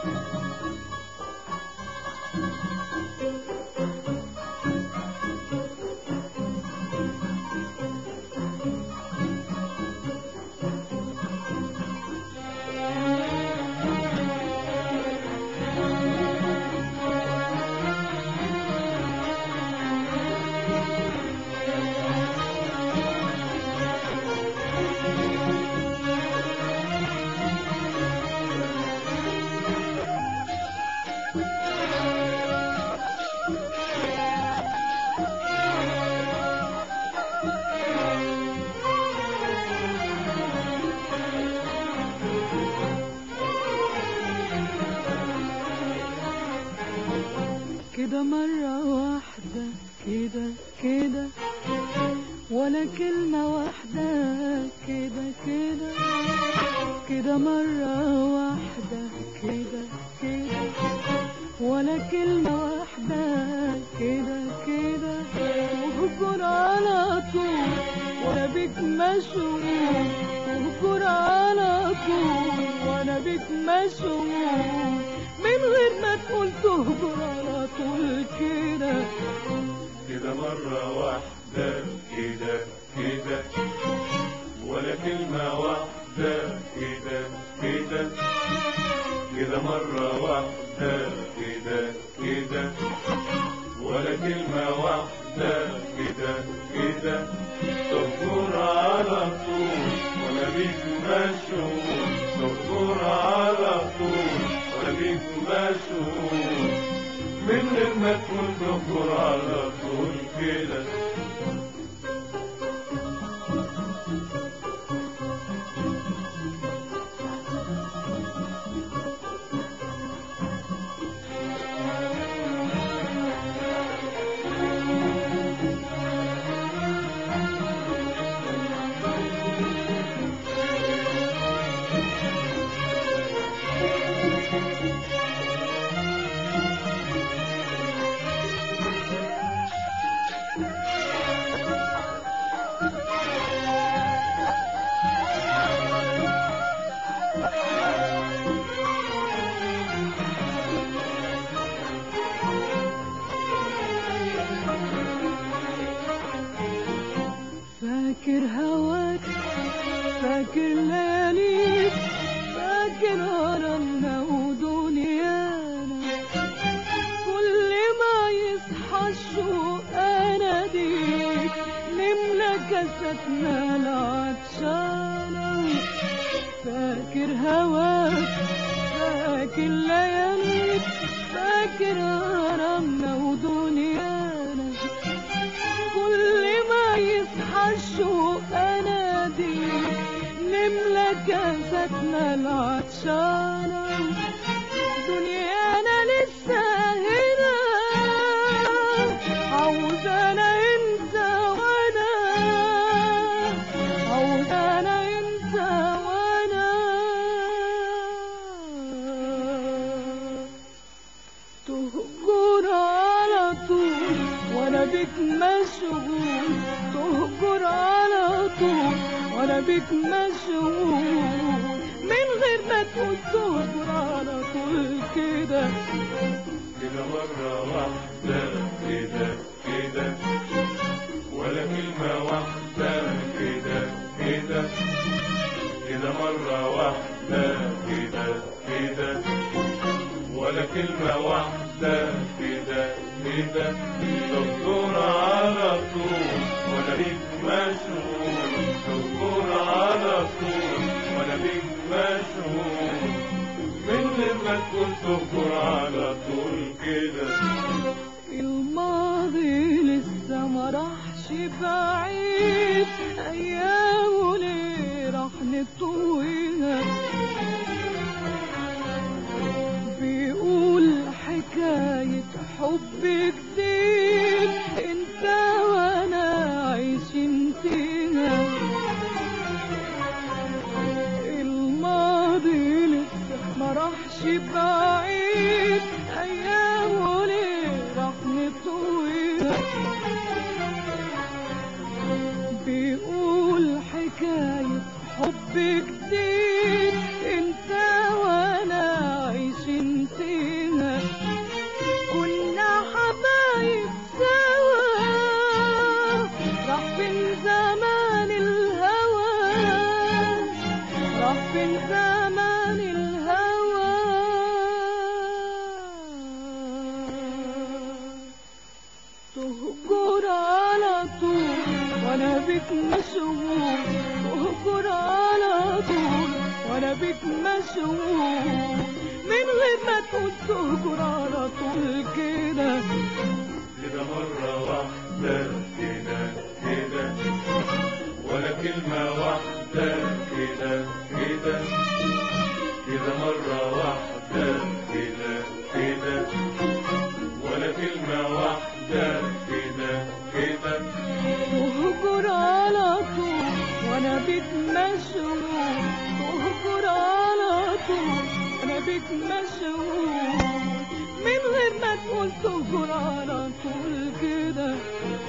كده مرة واحدة كده كده ولا كلمة واحدة كده كده كده مرة واحدة كده كده ولا كلمة واحدة كده كده وهجر على طول وانا بيك مشغول وهجر على طول وانا بيك مشغول من غير ما تقول تهجر على طول كده كده مرة واحدة كده كده ولا كلمة واحدة كده كده كده مرة واحدة كده كده ولا كلمة واحدة كده كده تذكر على طول ولا بيك مشغول تذكر على طول ولا بيك مشغول من غير ما تكون تذكر على طول كده فاكر هواك فاكر لياليك فاكر هرمنا ودنيانا كل ما يصحى الشوق اناديك نملى كاستنا العطشانة فاكر هواك فاكر لياليك فاكر هرمنا ودنيانا كل ما يصحى الشوق اناديك نملى كاستنا العطشانة دنيانا لسه هنا عاوزانا انت وانا عاوزانا انت وانا تهجر على طول وانا بك مشغول تهجر على طول وانا بك مشغول من غير ما تقول تهجر على طول كده كده مرة واحدة كده كده ولا كلمة واحدة كده كده كده مرة واحدة كده كده ولا كلمة واحدة كده كده دكتور على طول ولا بيك مشغول دكتور على طول ولا بيك مشغول من غير ما تكون دكتور على طول كده الماضي لسه ما راحش بعيد ايامه ليه راح نطويها بيقول حكاية حب جديد انت وانا عايشين فيها الماضي لسه ما راحش بعيد ايامه ليه راح نطويها بيقول حكاية حب جديد انت وانا عايشين مشغول من غير ما تقول تهجر على طول كده كده مرة واحدة كده كده ولا كلمة واحدة كده كده كده مرة واحدة كده كده ولا كلمة واحدة كده كده تهجر على طول وانا بيك مشغول تهجر على طول انا بيك مشغول من غير ما تقول تهجر على طول كده